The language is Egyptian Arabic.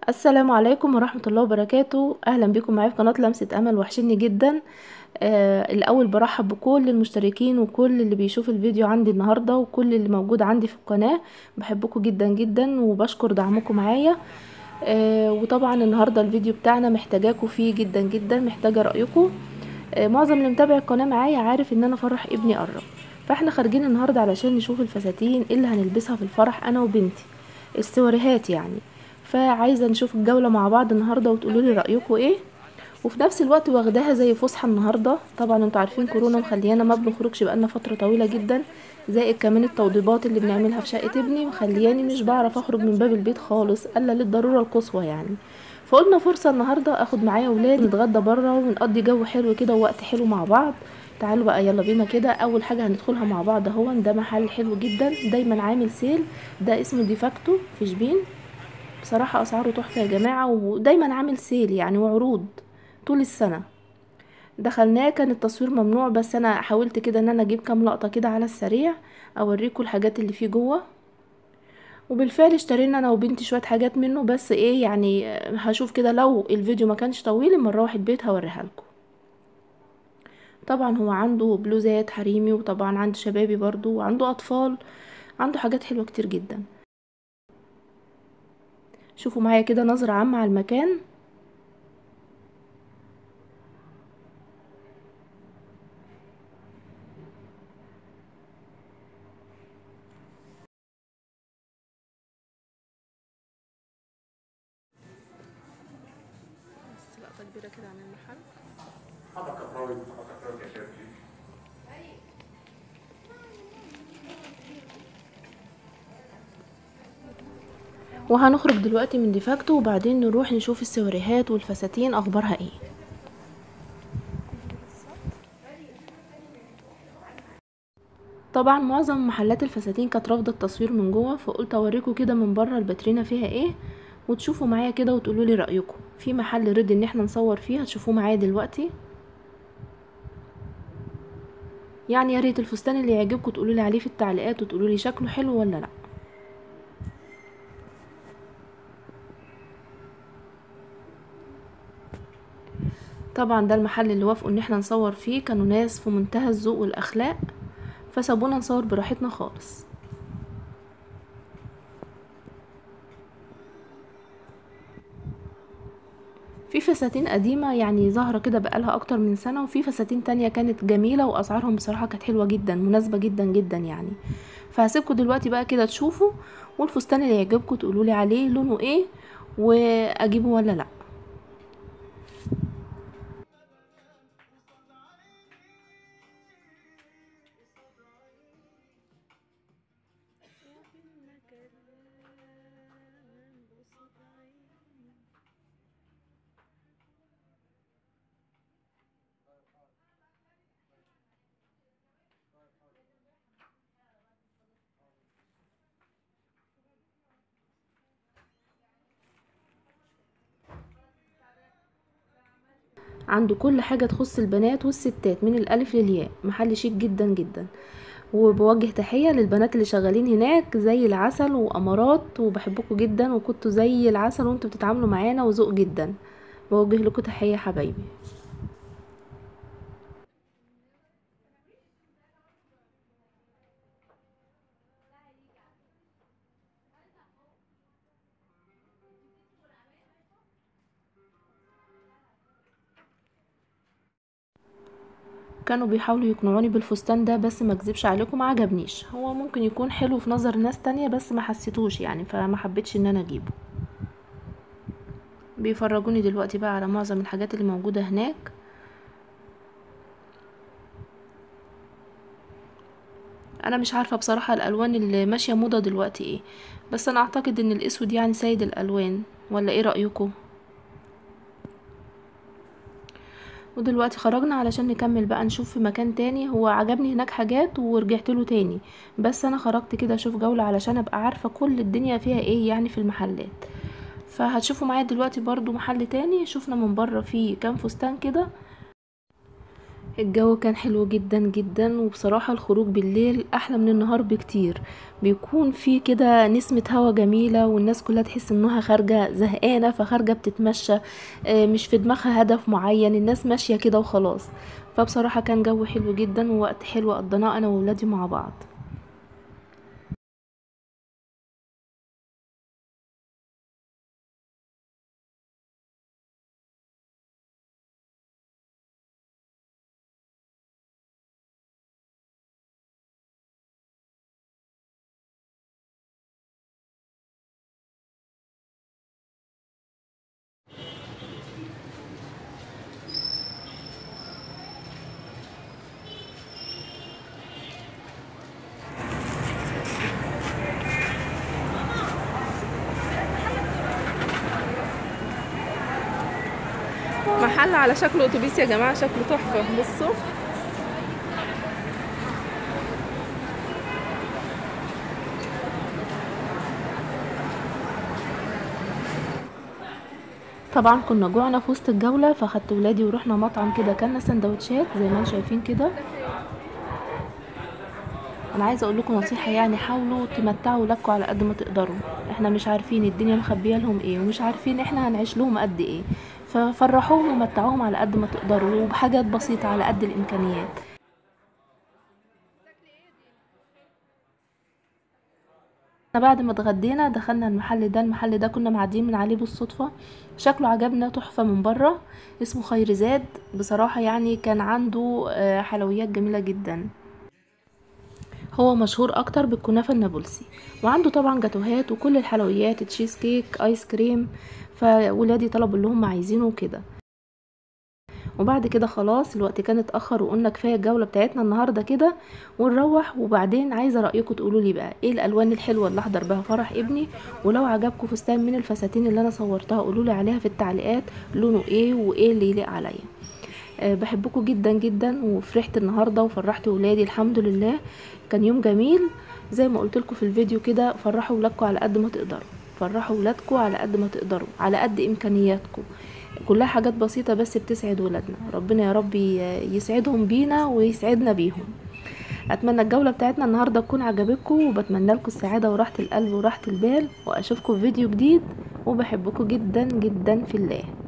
السلام عليكم ورحمة الله وبركاته اهلا بكم معايا في قناة لمسة امل وحشني جدا آه الاول برحب بكل المشتركين وكل اللي بيشوف الفيديو عندي النهاردة وكل اللي موجود عندي في القناة بحبكم جدا جدا وبشكر دعمكم معايا آه وطبعا النهاردة الفيديو بتاعنا محتاجاكم فيه جدا جدا محتاجة رأيكم آه معظم اللي متابع القناة معايا عارف ان انا فرح ابني قرب فاحنا خارجين النهاردة علشان نشوف الفساتين اللي هنلبسها في الفرح انا وبنتي السواريهات يعني فعايزه نشوف الجوله مع بعض النهارده وتقولوا لي رايكم ايه وفي نفس الوقت واخداها زي فسحه النهارده طبعا انتوا عارفين كورونا مخليانا ما بنخرجش بقالنا فتره طويله جدا زائد كمان التوضيبات اللي بنعملها في شقه ابني مخلياني مش بعرف اخرج من باب البيت خالص الا للضروره القصوى يعني فقلنا فرصه النهارده اخد معايا ولاد نتغدى بره ونقضي جو حلو كده ووقت حلو مع بعض تعالوا بقى يلا بينا كده اول حاجه هندخلها مع بعض اهو ده محل حلو جدا دايما عامل سيل ده اسمه ديفاكتو في شبين بصراحة أسعاره تحفة يا جماعة ودايما عامل سيل يعني وعروض طول السنة دخلناه كان التصوير ممنوع بس أنا حاولت كده إن أنا أجيب كام لقطة كده على السريع أوريكم الحاجات اللي فيه جوه وبالفعل اشترينا أنا وبنتي شوية حاجات منه بس إيه يعني هشوف كده لو الفيديو ما كانش طويل اما نروح البيت هوريها لكم طبعا هو عنده بلوزات حريمي وطبعا عنده شبابي برضو وعنده أطفال عنده حاجات حلوة كتير جدا شوفوا معايا كده نظرة عامة على المكان بس لقطة كبيرة كده عن المحل حضرتك براوي حضرتك براوي يا شباب وهنخرج دلوقتي من ديفاكتو وبعدين نروح نشوف السواريهات والفساتين اخبارها ايه طبعا معظم محلات الفساتين كانت رافضه التصوير من جوه فقلت اوريكم كده من بره الباترينا فيها ايه وتشوفوا معايا كده وتقولوا لي رايكم في محل رد ان احنا نصور فيه هتشوفوه معايا دلوقتي يعني يا ريت الفستان اللي يعجبكم تقولوا لي عليه في التعليقات وتقولوا لي شكله حلو ولا لا طبعا ده المحل اللي وافقوا ان احنا نصور فيه كانوا ناس في منتهى الذوق والاخلاق فسابونا نصور براحتنا خالص في فساتين قديمة يعني ظاهرة كده بقالها اكتر من سنة وفي فساتين تانية كانت جميلة واسعارهم بصراحة كانت حلوة جدا مناسبة جدا جدا يعني فهسيبكم دلوقتي بقى كده تشوفوا والفستان اللي يعجبكم تقولولي عليه لونه ايه واجيبه ولا لا عنده كل حاجة تخص البنات والستات من الألف للياء محل شيك جدا جدا وبوجه تحية للبنات اللي شغالين هناك زي العسل وأمارات وبحبكم جدا وكنتوا زي العسل وانتوا بتتعاملوا معانا وذوق جدا بوجه لكم تحية حبايبي كانوا بيحاولوا يقنعوني بالفستان ده بس ما اكذبش عليكم ما عجبنيش هو ممكن يكون حلو في نظر ناس تانية بس ما حسيتوش يعني فما حبيتش ان انا اجيبه بيفرجوني دلوقتي بقى على معظم الحاجات اللي موجودة هناك انا مش عارفة بصراحة الالوان اللي ماشية موضة دلوقتي ايه بس انا اعتقد ان الاسود يعني سيد الالوان ولا ايه رأيكم ودلوقتي خرجنا علشان نكمل بقى نشوف في مكان تاني هو عجبني هناك حاجات ورجعت له تاني بس انا خرجت كده اشوف جولة علشان ابقى عارفة كل الدنيا فيها ايه يعني في المحلات فهتشوفوا معايا دلوقتي برضو محل تاني شفنا من بره فيه كام فستان كده الجو كان حلو جدا جدا وبصراحة الخروج بالليل احلى من النهار بكتير بيكون في كده نسمة هوا جميلة والناس كلها تحس انها خارجة زهقانة فخارجة بتتمشى آه، مش في دماغها هدف معين الناس ماشية كده وخلاص فبصراحة كان جو حلو جدا ووقت حلو قضيناه انا وولادي مع بعض محل على شكل اتوبيس يا جماعه شكله تحفه بصوا طبعا كنا جوعنا في وسط الجوله فاخدت ولادي ورحنا مطعم كده كلنا سندوتشات زي ما انتم شايفين كده انا عايزه اقول لكم نصيحه يعني حاولوا تمتعوا ولادكم على قد ما تقدروا احنا مش عارفين الدنيا مخبيه لهم ايه ومش عارفين احنا هنعيش لهم قد ايه ففرحوهم ومتعوهم على قد ما تقدروا وبحاجات بسيطه على قد الامكانيات احنا بعد ما اتغدينا دخلنا المحل ده المحل ده كنا معديين من عليه بالصدفة شكله عجبنا تحفة من بره اسمه خير زاد بصراحة يعني كان عنده آه، حلويات جميلة جدا هو مشهور اكتر بالكنافة النابلسي وعنده طبعا جاتوهات وكل الحلويات تشيز كيك ايس كريم فولادي طلبوا اللي هم عايزينه وكده وبعد كده خلاص الوقت كان اتاخر وقلنا كفايه الجوله بتاعتنا النهارده كده ونروح وبعدين عايزه رايكم تقولوا لي بقى ايه الالوان الحلوه اللي احضر بها فرح ابني ولو عجبكم فستان من الفساتين اللي انا صورتها قولوا لي عليها في التعليقات لونه ايه وايه اللي يليق عليا أه بحبكم جدا جدا وفرحت النهارده وفرحت ولادي الحمد لله كان يوم جميل زي ما قلت لكم في الفيديو كده فرحوا ولادكم على قد ما تقدروا فرحوا ولادكم على قد ما تقدروا على قد امكانياتكم كلها حاجات بسيطة بس بتسعد ولادنا ربنا يا رب يسعدهم بينا ويسعدنا بيهم اتمنى الجولة بتاعتنا النهاردة تكون عجبتكم وبتمنى لكم السعادة وراحة القلب وراحة البال واشوفكم في فيديو جديد وبحبكم جدا جدا في الله